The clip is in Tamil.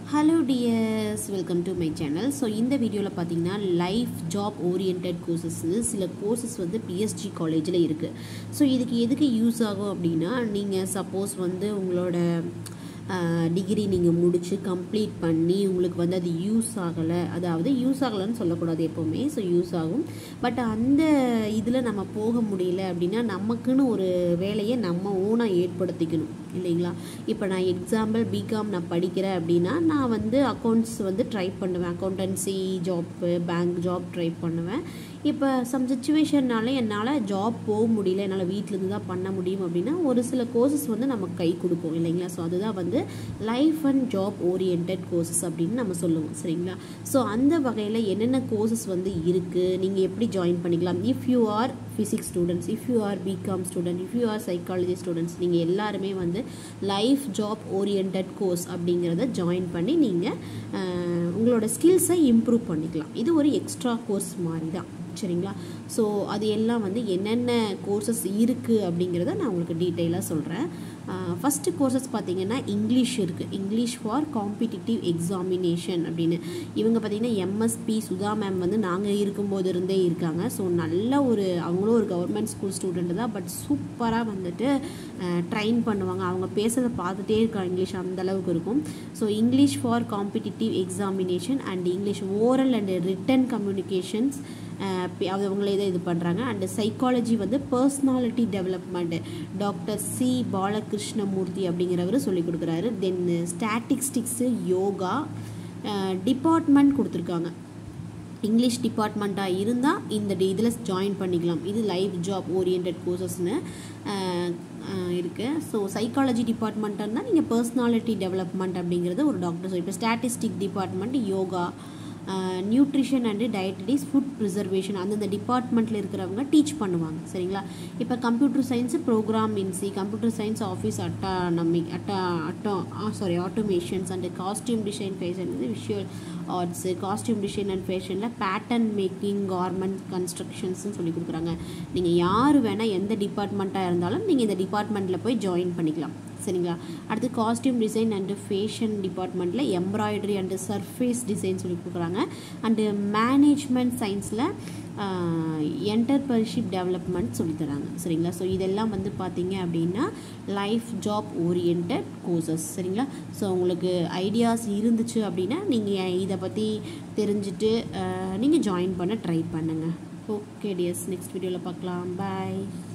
hello dears welcome to my channel so இந்த வீடியோவில் பார்த்தீங்கன்னா லைஃப் ஜாப் ஓரியன்ட் கோர்சஸ்னு சில கோர்சஸ் வந்து பிஎஸ்ஜி காலேஜில் இருக்குது ஸோ இதுக்கு எதுக்கு யூஸ் ஆகும் அப்படின்னா நீங்கள் சப்போஸ் வந்து உங்களோட டிகிரி நீங்கள் முடித்து கம்ப்ளீட் பண்ணி உங்களுக்கு வந்து அது யூஸ் ஆகலை அதாவது யூஸ் ஆகலைன்னு சொல்லக்கூடாது எப்போவுமே ஸோ யூஸ் ஆகும் பட் அந்த இதில் நம்ம போக முடியல அப்படின்னா நமக்குன்னு ஒரு வேலையை நம்ம ஓனாக ஏற்படுத்திக்கணும் இல்லைங்களா இப்போ நான் எக்ஸாம்பிள் பிகாம் நான் படிக்கிறேன் அப்படின்னா நான் வந்து அக்கௌண்ட்ஸ் வந்து ட்ரை பண்ணுவேன் accountancy job bank job try பண்ணுவேன் இப்போ சம் சுச்சுவேஷன்னால என்னால் ஜாப் போக முடியல என்னால் வீட்டிலேருந்து தான் பண்ண முடியும் அப்படின்னா ஒரு சில கோர்சஸ் வந்து நமக்கு கை கொடுக்கும் இல்லைங்களா ஸோ அதுதான் வந்து life and job orient courses அப்படின்னு நம்ம சொல்லுவோம் சரிங்களா ஸோ அந்த வகையில் என்னென்ன கோர்சஸ் வந்து இருக்குது நீங்கள் எப்படி ஜாயின் பண்ணிக்கலாம் if you are physics students if you are BCom student if you are psychology students நீங்கள் எல்லாருமே வந்து லைஃப் ஜாப் ஓரியன்ட் கோர்ஸ் அப்படிங்கிறத ஜாயின் பண்ணி நீங்கள் உங்களோட ஸ்கில்ஸை இம்ப்ரூவ் பண்ணிக்கலாம் இது ஒரு எக்ஸ்ட்ரா கோர்ஸ் மாதிரி தான் சரிங்களா ஸோ அது எல்லாம் வந்து என்னென்ன கோர்சஸ் இருக்குது அப்படிங்கிறத நான் உங்களுக்கு டீட்டெயிலாக சொல்கிறேன் ஃபஸ்ட்டு கோர்சஸ் பார்த்தீங்கன்னா இங்கிலீஷ் இருக்குது இங்கிலீஷ் ஃபார் காம்படிட்டிவ் எக்ஸாமினேஷன் அப்படின்னு இவங்க பார்த்தீங்கன்னா எம்எஸ்பி சுதா மேம் வந்து நாங்கள் இருக்கும்போது இருந்தே இருக்காங்க ஸோ நல்ல ஒரு அவங்களும் ஒரு கவர்மெண்ட் ஸ்கூல் ஸ்டூடெண்ட் தான் பட் சூப்பராக வந்துட்டு ட்ரைன் பண்ணுவாங்க அவங்க பேசுகிறத பார்த்துட்டே இருக்காங்க இங்கிலீஷ் அந்த அளவுக்கு இருக்கும் so English for competitive examination and English oral and written communications அவங்களே தான் இது பண்ணுறாங்க அண்டு சைக்காலஜி வந்து personality development doctor C Balakrishnamurthy அப்படிங்கிறவர் சொல்லிக் கொடுக்குறாரு தென் ஸ்டாட்டிஸ்டிக்ஸு யோகா டிபார்ட்மெண்ட் கொடுத்துருக்காங்க இங்கிலீஷ் டிபார்ட்மெண்ட்டாக இருந்தால் இந்த இதில் ஜாயின் பண்ணிக்கலாம் இது லைஃப் ஜாப் ஓரியன்ட் கோர்சஸ்னு இருக்குது ஸோ சைக்காலஜி டிபார்ட்மெண்ட்டாக இருந்தால் நீங்கள் பர்சனாலிட்டி டெவலப்மெண்ட் அப்படிங்கிறது ஒரு டாக்டர் இப்போ statistic department yoga nutrition and dietetics food preservation அந்தந்த டிபார்ட்மெண்ட்டில் இருக்கிறவங்க டீச் பண்ணுவாங்க சரிங்களா இப்போ கம்ப்யூட்டர் சயின்ஸு ப்ரோக்ராம் இன்சி கம்ப்யூட்டர் சயின்ஸ் ஆஃபீஸ் அட்டானமிக் அட்டா அட்டோ sorry automations and costume design fashion வந்து visual arts costume design and ஃபேஷனில் பேட்டர்ன் மேக்கிங் கார்மெண்ட் கன்ஸ்ட்ரக்ஷன்ஸ்னு சொல்லி கொடுக்குறாங்க நீங்கள் யார் வேணால் எந்த டிபார்ட்மெண்ட்டாக இருந்தாலும் நீங்கள் இந்த டிபார்ட்மெண்ட்டில் போய் ஜாயின் பண்ணிக்கலாம் சரிங்களா அடுத்து காஸ்டியூம் டிசைன் அண்டு ஃபேஷன் டிபார்ட்மெண்ட்டில் எம்ப்ராய்டரி அண்டு சர்ஃபேஸ் டிசைன் சொல்லி கொடுக்குறாங்க அண்டு மேனேஜ்மெண்ட் சயின்ஸில் என்டர்பிரினர்ஷிப் டெவலப்மெண்ட் சொல்லித்தராங்க சரிங்களா ஸோ இதெல்லாம் வந்து பார்த்தீங்க அப்படின்னா லைஃப் ஜாப் ஓரியன்ட் கோர்சஸ் சரிங்களா ஸோ உங்களுக்கு ஐடியாஸ் இருந்துச்சு அப்படின்னா நீங்கள் இதை பற்றி தெரிஞ்சுட்டு நீங்கள் ஜாயின் பண்ண ட்ரை பண்ணுங்கள் ஓகே டியர்ஸ் நெக்ஸ்ட் வீடியோவில் பார்க்கலாம் பாய்